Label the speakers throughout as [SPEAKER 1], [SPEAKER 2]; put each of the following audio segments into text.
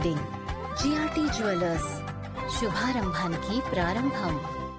[SPEAKER 1] Wedding GRT jewellers శుభారంభానికి ప్రారంభం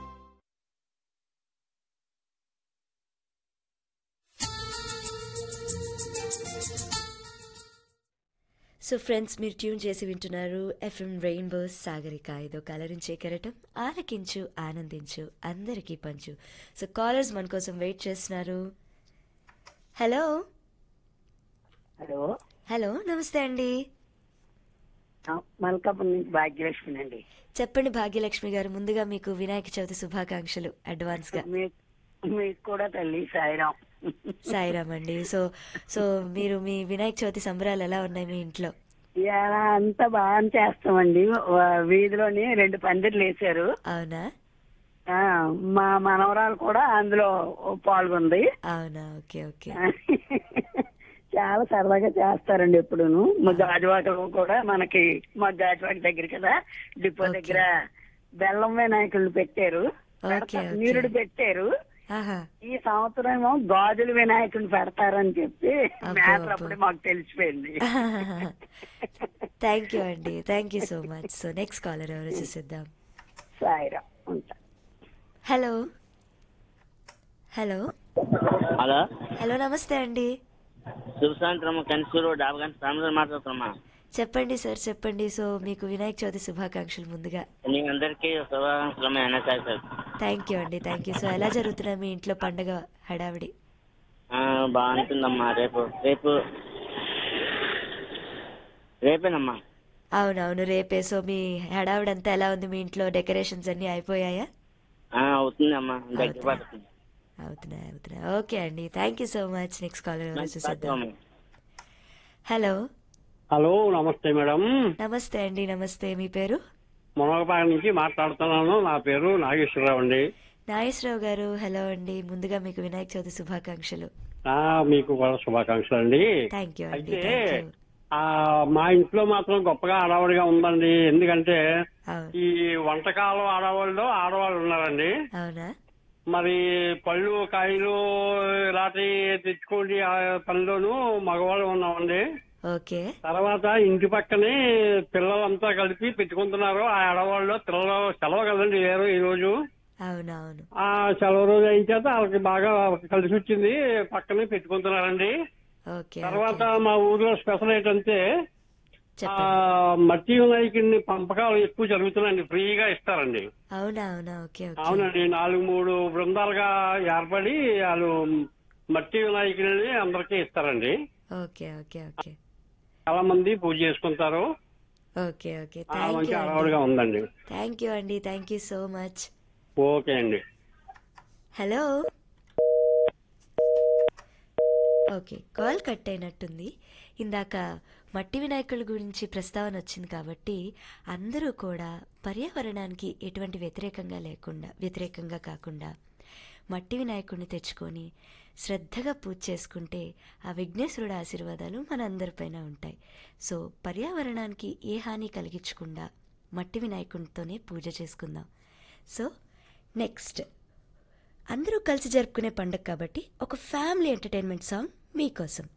[SPEAKER 2] so friends మీరు ట్యూన్ చేసి వింటున్నారు ఎఫ్ఎం రెయిన్బో సాగరిక ఇదో కలరించే కెరటం ఆలకించు ఆనందించు అందరికీ పంచు సో కాలర్స్ మన కోసం వెయిట్ చేస్తున్నారు హలో
[SPEAKER 3] హలో
[SPEAKER 2] హలో నమస్తే అండి
[SPEAKER 3] ఆ, మల్కాపురం నుంచి భాగ్యలక్ష్మి అండి
[SPEAKER 2] చెప్పండి భాగ్యలక్ష్మి గారు ముందుగా మీకు వినాయక చవితి శుభాకాంక్షలు అడ్వాన్స్ గా
[SPEAKER 3] మీ- మీకు కూడా తల్లి సాయిరాం
[SPEAKER 2] సాయిరామ్ అండి సో సో మీరు మీ వినాయక చవితి సంబరాలు ఎలా ఉన్నాయి మీ ఇంట్లో
[SPEAKER 3] ఇలా అంతా బాగా చేస్తామండి వా- వీధిలోని రెండు పందిర్లు వేశారు
[SPEAKER 2] అవునా
[SPEAKER 3] ఆ, మా మనవరాలు కూడా అందులో పాల్గొంది
[SPEAKER 2] అవునా ఓకే ఓకే
[SPEAKER 3] చాలా సరదాగా చేస్తారండి ఎప్పుడును మా గాజువాక కూడా మనకి మా గాజువాక దగ్గర కదా డిపో
[SPEAKER 2] Okay.
[SPEAKER 3] దగ్గర బెల్లం వినాయకులు పెట్టారు
[SPEAKER 2] Okay,
[SPEAKER 3] పెడతా-
[SPEAKER 2] okay.
[SPEAKER 3] నీరుడు పెట్టారు
[SPEAKER 2] ఆహా
[SPEAKER 3] ఈ సంవత్సరం ఏమో గాజుల వినాయకుని పెడతారని చెప్పి
[SPEAKER 2] అబ్బో,
[SPEAKER 3] మ్యాటర్
[SPEAKER 2] అబ్బో.
[SPEAKER 3] అప్పుడే మాకు తెలిసిపోయింది
[SPEAKER 2] థ్యాంక్ యూ అండి thank you so much so next caller ఎవరు చూసిద్దాం
[SPEAKER 3] సాయిరా ఉంటా
[SPEAKER 2] హలో హలో
[SPEAKER 4] హలో
[SPEAKER 2] హలో నమస్తే అండి
[SPEAKER 4] శుభ సాయంత్రం కన్సూరు డాబగంట సాయంత్రం మాట్లాడుతున్నా
[SPEAKER 2] చెప్పండి సార్ చెప్పండి సో మీకు వినాయక చవితి శుభాకాంక్షలు ముందుగా
[SPEAKER 4] మీ అందరికీ శుభాకాంక్షలు ఎన్ఎస్ఐ సార్
[SPEAKER 2] థ్యాంక్ యూ అండి థ్యాంక్ యూ సో ఎలా జరుగుతున్నాయి మీ ఇంట్లో పండగ హడావిడి
[SPEAKER 4] ఆ, బాగుంటుందమ్మా రేపు రేపు రేపేనమ్మా
[SPEAKER 2] అవునవును రేపే సో మీ హడావిడి అంతా ఎలా ఉంది మీ ఇంట్లో డెకరేషన్స్ అన్ని అయిపోయాయా
[SPEAKER 4] ఆ, అవుతుందమ్మా దగ్గర పడుతుంది
[SPEAKER 2] అవుతున్నాయి అవుతున్నాయి ఓకే అండి thank you so much next caller ఎవరు
[SPEAKER 4] మంచి
[SPEAKER 2] చూసిద్దాం
[SPEAKER 4] అమ్మా.
[SPEAKER 2] హలో
[SPEAKER 5] హలో నమస్తే మేడం
[SPEAKER 2] నమస్తే అండి నమస్తే మీ పేరు
[SPEAKER 5] మునగపాక నుంచి మాట్లాడుతున్నాను నా పేరు నాగేశ్వరరావు అండి
[SPEAKER 2] నాగేశ్వరరావు గారు హలో అండి ముందుగా మీకు వినాయక చవితి శుభాకాంక్షలు
[SPEAKER 5] ఆ, మీకు కూడా శుభాకాంక్షలు అండి
[SPEAKER 2] థ్యాంక్ యూ అండి
[SPEAKER 5] అయితే
[SPEAKER 2] థ్యాంక్ యూ
[SPEAKER 5] ఆ మా ఇంట్లో మాత్రం గొప్పగా ఆడవాడిగా ఉందండి ఎందుకంటే
[SPEAKER 2] అవును
[SPEAKER 5] ఈ వంటకాలు ఆడవాళ్ళు ఆడవాళ్ళు ఉన్నారండి
[SPEAKER 2] అవునా
[SPEAKER 5] మరి పళ్ళు కాయలు ఇలాంటి తెచ్చుకోండి ఆ పనిలోను మగవాళ్ళు ఉన్నామండి
[SPEAKER 2] ఓకే
[SPEAKER 5] తర్వాత ఇంటి పక్కనే పిల్లలంతా కలిపి పెట్టుకుంటున్నారు ఆ ఆడవాళ్ళు పిల్లలు సెలవు కదండి లేరు ఈ రోజు
[SPEAKER 2] అవునవును
[SPEAKER 5] ఆ సెలవు రోజు అయిన చేత వాళ్ళకి బాగా కలిసి వచ్చింది పక్కనే పెట్టుకుంటున్నారండి
[SPEAKER 2] ఓకే
[SPEAKER 5] తర్వాత
[SPEAKER 2] ఓకే.
[SPEAKER 5] మా ఊర్లో స్పెషల్ ఏంటంటే ఆ
[SPEAKER 2] చెప్పండి
[SPEAKER 5] మట్టి వినాయకుడిని పంపకాలు ఎక్కువ జరుగుతున్నాయండి ఫ్రీగా ఇస్తారండి
[SPEAKER 2] అవునా అవునా ఓకే ఓకే
[SPEAKER 5] అవునండి నాలుగు మూడు బృందాలుగా ఏర్పడి వాళ్ళు మట్టి వినాయకుడిని అందరికీ ఇస్తారండి
[SPEAKER 2] ఓకే ఓకే ఓకే
[SPEAKER 5] చాలా మంది పూజ చేసుకుంటారు
[SPEAKER 2] ఓకే ఓకే
[SPEAKER 5] ఆ,
[SPEAKER 2] థ్యాంక్
[SPEAKER 5] మంచి
[SPEAKER 2] యూ
[SPEAKER 5] అడవుడుగా
[SPEAKER 2] అండి
[SPEAKER 5] ఉందండి
[SPEAKER 2] థ్యాంక్ యూ అండి thank you so much
[SPEAKER 5] okay అండి
[SPEAKER 2] హలో ఓకే కాల్ కట్ అయినట్టుంది ఇందాక మట్టి వినాయకుల గురించి ప్రస్తావన వచ్చింది కాబట్టి అందరూ కూడా పర్యావరణానికి ఎటువంటి వ్యతిరేకంగా లేకుండా వ్యతిరేకంగా కాకుండా మట్టి వినాయకుడిని తెచ్చుకొని శ్రద్ధగా పూజ చేసుకుంటే ఆ విఘ్నేశ్వరుడు ఆశీర్వాదాలు మనందరిపైన ఉంటాయి సో పర్యావరణానికి ఏ హాని కలిగించకుండా మట్టి వినాయకుడితోనే పూజ చేసుకుందాం సో నెక్స్ట్ అందరూ కలిసి జరుపుకునే పండుగ కాబట్టి ఒక ఫ్యామిలీ ఎంటర్టైన్మెంట్ సాంగ్ మీకోసం